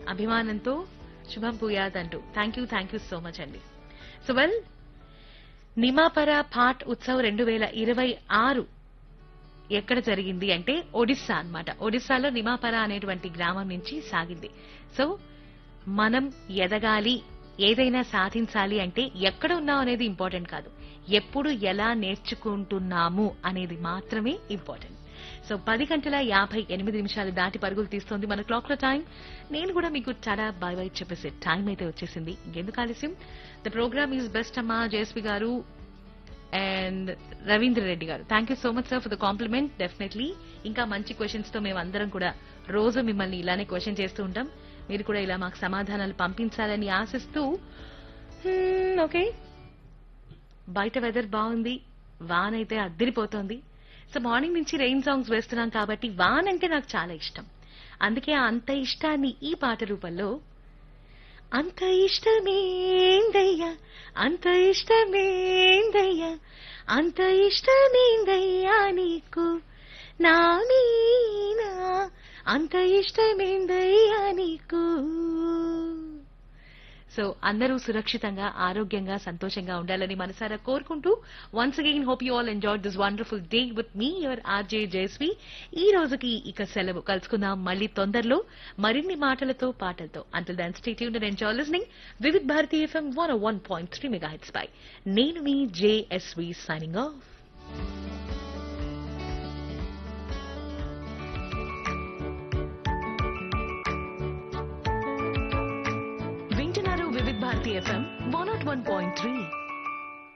అభిమానంతో శుభం పూయాద్ అంటూ thank you thank you so much అండి సో వెల్ నిమాపర పాట్ ఉత్సవ్ రెండు వేల ఇరవై ఆరు ఎక్కడ జరిగింది అంటే ఒడిస్సా అన్నమాట ఒడిస్సాలో నిమాపర అనేటువంటి గ్రామం నుంచి సాగింది సో మనం ఎదగాలి ఏదైనా సాధించాలి అంటే ఎక్కడ ఉన్నాం అనేది ఇంపార్టెంట్ కాదు ఎప్పుడు ఎలా నేర్చుకుంటున్నాము అనేది మాత్రమే ఇంపార్టెంట్ సో పది గంటల యాభై ఎనిమిది నిమిషాలు దాటి పరుగులు తీస్తోంది మన క్లాక్ లో టైం నేను కూడా మీకు చాలా బై బై చెప్పేసే టైం అయితే వచ్చేసింది ఇంకెందుకు ఆలస్యం ద ప్రోగ్రామ్ ఈజ్ బెస్ట్ అమ్మా జేఎస్పీ గారు అండ్ రవీంద్ర రెడ్డి గారు thank you so much sir for the compliment definitely ఇంకా మంచి క్వశ్చన్స్ తో మేము అందరం కూడా రోజు మిమ్మల్ని ఇలానే క్వశ్చన్ చేస్తూ ఉంటాం మీరు కూడా ఇలా మాకు సమాధానాలు పంపించాలని ఆశిస్తూ ఓకే బయట వెదర్ బాగుంది వాన్ అయితే అద్దరిపోతోంది సో మార్నింగ్ నుంచి రెయిన్ సాంగ్స్ వేస్తున్నాం కాబట్టి వాన్ అంటే నాకు చాలా ఇష్టం అందుకే ఆ అంత ఇష్టాన్ని ఈ పాట రూపంలో అంత ఇష్టమేందయ్యా అంత ఇష్టమేందయ్యా అంత ఇష్టమేందయ్యా నీకు నా మీనా అంత ఇష్టమేందయ్యా నీకు సో అందరూ సురక్షితంగా ఆరోగ్యంగా సంతోషంగా ఉండాలని మనసారా కోరుకుంటూ once again hope you all enjoy this wonderful day with మీ యువర్ ఆర్జే జయస్వి ఈ రోజుకి ఇక సెలవు కలుసుకుందాం మళ్ళీ తొందరలో మరిన్ని మాటలతో పాటలతో until then stay tuned and enjoy listening Vividh Bharati FM one one point three mega hits పై నేను మీ జేఎస్వి సైనింగ్ ఆఫ్ వింటున్నారు Vividh Bharati FM one nought one point three